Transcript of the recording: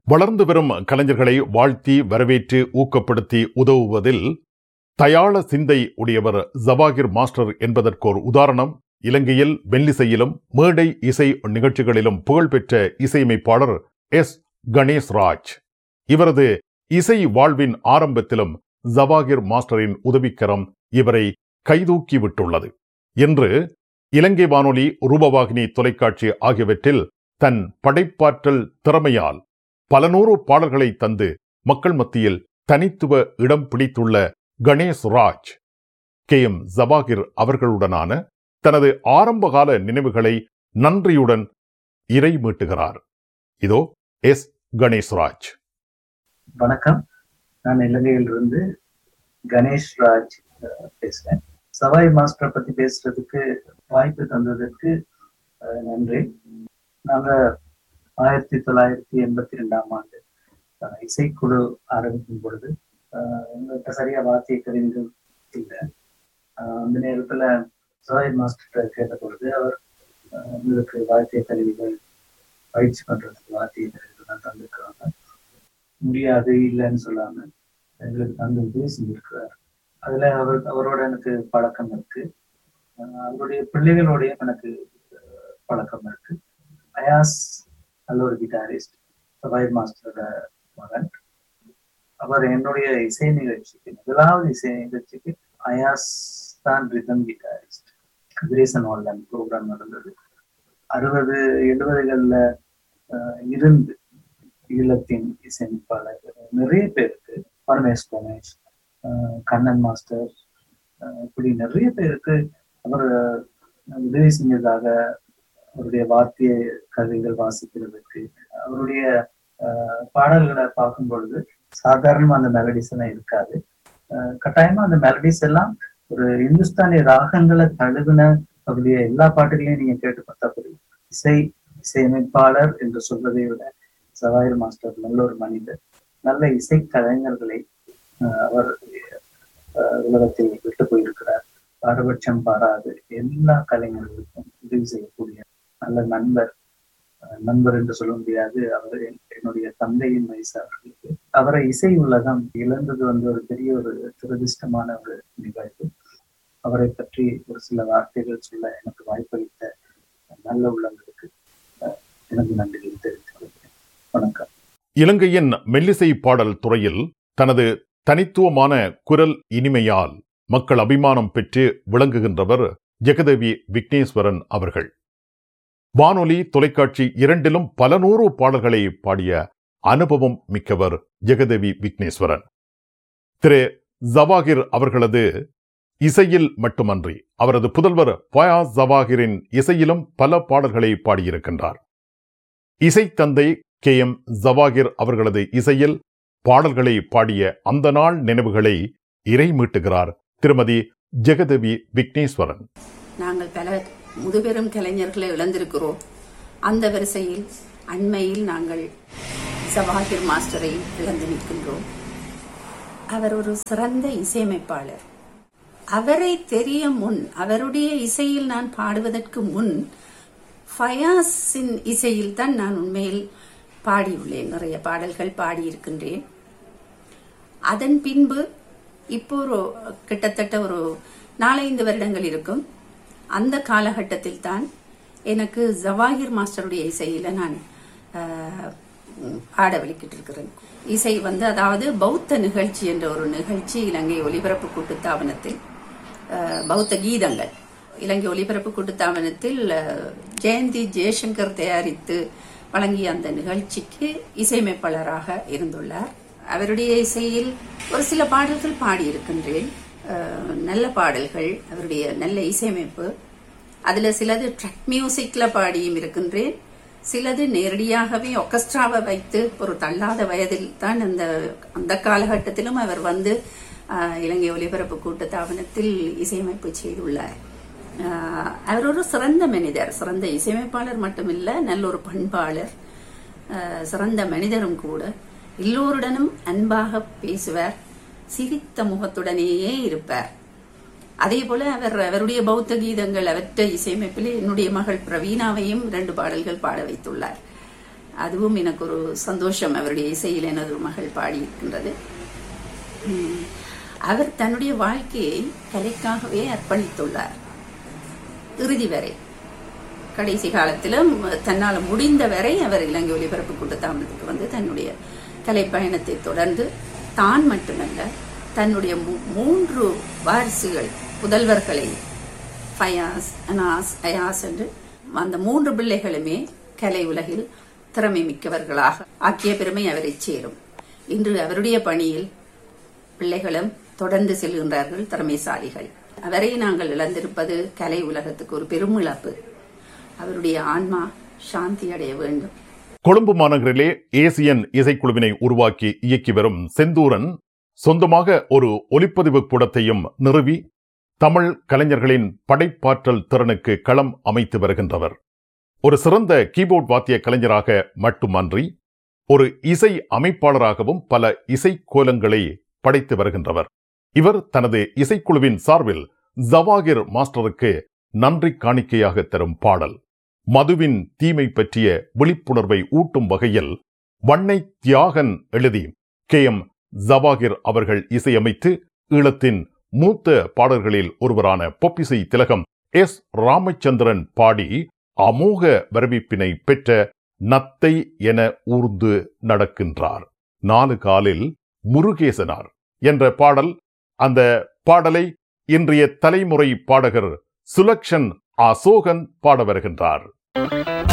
வளர்ந்து வரும் கலைஞர்களை வாழ்த்தி வரவேற்று ஊக்கப்படுத்தி உதவுவதில் தயாள சிந்தை உடையவர் ஜவாகிர் மாஸ்டர் என்பதற்கோர் உதாரணம் இலங்கையில் மெல்லிசையிலும் மேடை இசை நிகழ்ச்சிகளிலும் புகழ்பெற்ற இசையமைப்பாளர் எஸ் கணேஷ் ராஜ் இவரது இசை வாழ்வின் ஆரம்பத்திலும் ஜவாகிர் மாஸ்டரின் உதவிக்கரம் இவரை கைதூக்கி விட்டுள்ளது என்று இலங்கை வானொலி ரூபவாகினி தொலைக்காட்சி ஆகியவற்றில் தன் படைப்பாற்றல் திறமையால் பல நூறு பாடல்களை தந்து மக்கள் மத்தியில் தனித்துவ இடம் பிடித்துள்ள கணேஷ் ராஜ் கே எம் ஜவாகிர் அவர்களுடனான தனது ஆரம்பகால நினைவுகளை நன்றியுடன் இறை மீட்டுகிறார் இதோ எஸ் கணேஷ் ராஜ் வணக்கம் நான் இலங்கையிலிருந்து கணேஷ் ராஜ் அஹ், பேசுறேன் சவாய் மாஸ்டர் பத்தி பேசுறதுக்கு வாய்ப்பு தந்ததற்கு அஹ், நன்றி நாங்க ஆயிரத்தி தொள்ளாயிரத்தி எண்பத்தி ரெண்டாம் ஆண்டு அஹ், இசைக்குழு ஆரம்பிக்கும் பொழுது அஹ், எங்கள்கிட்ட சரியா வாத்திய கருவிகள் இல்லை அஹ், அந்த நேரத்துல சவாய் மாஸ்டர் கேட்ட பொழுது அவர் அஹ், எங்களுக்கு வாத்திய கருவிகள் பயிற்சி பண்றதுக்கு வாத்திய கருவிகள் தான் தந்திருக்கிறாங்க முடியாது இல்லைன்னு சொல்லாம எங்களுக்கு தந்து உதவி செஞ்சிருக்கிறார் அதுல அவர் அவரோட எனக்கு பழக்கம் இருக்கு அஹ் அவருடைய பிள்ளைகளோடையும் எனக்கு அஹ், பழக்கம் இருக்கு அயாஸ் நல்ல ஒரு கிட்டாரிஸ்ட் சபாய் மாஸ்டரோட மகன் அவர் என்னுடைய இசை நிகழ்ச்சிக்கு முதலாவது இசை நிகழ்ச்சிக்கு அயாஸ் தான் rhythm guitarist Kathiresan online program நடந்தது அறுபது எழுபதுகள்ல அஹ், இருந்து ஈழத்தின் இசையமைப்பாளர் நிறைய பேருக்கு பரமேஷ் கணேஷ் அஹ் கண்ணன் மாஸ்டர் அஹ் இப்படி நிறைய பேருக்கு அவர் அஹ், உதவி செஞ்சதாக அவருடைய வாத்திய கருவிகள் வாசிக்கிறதுக்கு அவருடைய அஹ், பாடல்களை பார்க்கும் பொழுது சாதாரணமா அந்த மெலடிஸ் எல்லாம் இருக்காது அஹ், கட்டாயமா அந்த மெலடிஸ் எல்லாம் ஒரு இந்துஸ்தானி ராகங்களை தழுவின அவருடைய எல்லா பாட்டுகளையும் நீங்க கேட்டு பார்த்தா புரியும் இசை இசையமைப்பாளர் என்று சொல்வதை விட சவாயர் மாஸ்டர் நல்ல ஒரு மனிதர் நல்ல இசை கலைஞர்களை அஹ், அவர் அஹ், உலகத்தில் விட்டு போயிருக்கிறார் பாரபட்சம் பாராது எல்லா கலைஞர்களுக்கும் உதவி செய்யக்கூடிய நல்ல நண்பர் அஹ், நண்பர் என்று சொல்ல முடியாது அவர் என்- என்னுடைய தந்தையின் வயசு அவர்களுக்கு அவரை இசை உலகம் இழந்தது வந்து ஒரு பெரிய ஒரு துரதிர்ஷ்டமான ஒரு நிகழ்வு அவரை பற்றி ஒரு சில வார்த்தைகள் சொல்ல எனக்கு வாய்ப்பளித்த நல்ல உள்ளங்களுக்கு அஹ், எனது நன்றிகளை தெரிவித்துக் கொள்கிறேன் வணக்கம் இலங்கையின் மெல்லிசை பாடல் துறையில் தனது தனித்துவமான குரல் இனிமையால் மக்கள் அபிமானம் பெற்று விளங்குகின்றவர் ஜெகதேவி விக்னேஸ்வரன் அவர்கள் வானொலி தொலைக்காட்சி இரண்டிலும் பல நூறு பாடல்களை பாடிய அனுபவம் மிக்கவர் ஜெகதேவி விக்னேஸ்வரன் திரு ஜவாகிர் அவர்களது இசையில் மட்டுமன்றி அவரது புதல்வர் ஃபயாஸ் ஜவாகிரின் இசையிலும் பல பாடல்களை பாடியிருக்கின்றார் இசைத்தந்தை கே எம் ஜவாகிர் அவர்களது இசையில் பாடல்களை பாடிய அந்த நாள் நினைவுகளை இறை மீட்டுகிறார் திருமதி ஜெகதேவி விக்னேஸ்வரன் நாங்கள் பல முதுபெரும் கலைஞர்களை இழந்திருக்கிறோம் அந்த வரிசையில் அண்மையில் நாங்கள் சவாகிர் மாஸ்டரை இழந்து நிற்கின்றோம் அவர் ஒரு சிறந்த இசையமைப்பாளர் அவரை தெரிய முன் அவருடைய இசையில் நான் பாடுவதற்கு முன் ஃபயாஸின் இசையில் தான் நான் உண்மையில் பாடியுள்ளேன் நிறைய பாடல்கள் பாடியிருக்கின்றேன் அதன் பின்பு இப்போ ஒரு கிட்டத்தட்ட ஒரு நாலைந்து வருடங்கள் இருக்கும் அந்த காலகட்டத்தில் தான் எனக்கு ஜவாகிர் மாஸ்டருடைய இசையில நான் ஆஹ், உம், ஆட வெளிக்கிட்டு இருக்கிறேன் இசை வந்து அதாவது பௌத்த நிகழ்ச்சி என்ற ஒரு நிகழ்ச்சி இலங்கை ஒலிபரப்பு கூட்டுத்தாபனத்தில் ஆஹ், பௌத்த கீதங்கள் இலங்கை ஒலிபரப்பு கூட்டுத்தாபனத்தில் ஆஹ், ஜெயந்தி ஜெயசங்கர் தயாரித்து வழங்கிய அந்த நிகழ்ச்சிக்கு இசையமைப்பாளராக இருந்துள்ளார் அவருடைய இசையில் ஒரு சில பாடல்கள் பாடியிருக்கின்றேன் அஹ், நல்ல பாடல்கள் அவருடைய நல்ல இசையமைப்பு அதுல சிலது ட்ரக் மியூசிக்ல பாடியும் இருக்கின்றேன் சிலது நேரடியாகவே ஒர்கஸ்ட்ராவை வைத்து ஒரு தள்ளாத வயதில் தான் அந்த அந்த காலகட்டத்திலும் அவர் வந்து அஹ், இலங்கை ஒலிபரப்பு கூட்டுத்தாபனத்தில் இசையமைப்பு செய்துள்ளார் அஹ், அவர் ஒரு சிறந்த மனிதர் சிறந்த இசையமைப்பாளர் மட்டுமில்ல நல்ல ஒரு பண்பாளர் அஹ், சிறந்த மனிதரும் கூட எல்லோருடனும் அன்பாக பேசுவார் சிரித்த முகத்துடனேயே இருப்பார் அதே போல அவர் அவருடைய பௌத்த கீதங்கள் அவற்றை இசையமைப்பில் என்னுடைய மகள் பிரவீணாவையும் ரெண்டு பாடல்கள் பாட வைத்துள்ளார் அதுவும் எனக்கு ஒரு சந்தோஷம் அவருடைய இசையில் எனது ஒரு மகள் பாடியிருக்கின்றது உம், அவர் தன்னுடைய வாழ்க்கையை கலைக்காகவே அர்ப்பணித்துள்ளார் இறுதி வரை கடைசி காலத்திலும் தன்னால் முடிந்த வரை அவர் இலங்கை ஒலிபரப்பு கூட்டத்தாமத்துக்கு வந்து தன்னுடைய கலைப்பயணத்தை தொடர்ந்து தான் மட்டுமல்ல தன்னுடைய மூ- மூன்று வாரிசுகள் புதல்வர்களை ஃபயாஸ் அனாஸ் அயாஸ் என்று அந்த மூன்று பிள்ளைகளுமே கலை உலகில் திறமை மிக்கவர்களாக ஆக்கிய பெருமை அவரை சேரும் இன்று அவருடைய பணியில் பிள்ளைகளும் தொடர்ந்து செல்கின்றார்கள் திறமைசாலிகள் அவரை நாங்கள் இழந்திருப்பது கலை உலகத்துக்கு ஒரு பெரும் இழப்பு அவருடைய ஆன்மா சாந்தி அடைய வேண்டும் கொழும்பு மாநகரிலே ஏசியன் இசைக்குழுவினை உருவாக்கி இயக்கி வரும் செந்தூரன் சொந்தமாக ஒரு ஒலிப்பதிவு கூடத்தையும் நிறுவி தமிழ் கலைஞர்களின் படைப்பாற்றல் திறனுக்கு களம் அமைத்து வருகின்றவர் ஒரு சிறந்த கீபோர்ட் வாத்திய கலைஞராக மட்டுமன்றி ஒரு இசை அமைப்பாளராகவும் பல இசைக்கோலங்களை படைத்து வருகின்றவர் இவர் தனது இசைக்குழுவின் சார்பில் ஜவாகிர் மாஸ்டருக்கு நன்றி காணிக்கையாக தரும் பாடல் மதுவின் தீமை பற்றிய விழிப்புணர்வை ஊட்டும் வகையில் வண்ணை தியாகன் எழுதி கே எம் ஜவாகிர் அவர்கள் இசையமைத்து ஈழத்தின் மூத்த பாடல்களில் ஒருவரான பொப்பிசை திலகம் எஸ் ராமச்சந்திரன் பாடி அமோக வரவேற்பினை பெற்ற நத்தை என ஊர்ந்து நடக்கின்றார் நாலு காலில் முருகேசனார் என்ற பாடல் அந்த பாடலை இன்றைய தலைமுறை பாடகர் சுலக்ஷன் அசோகன் பாட வருகின்றார்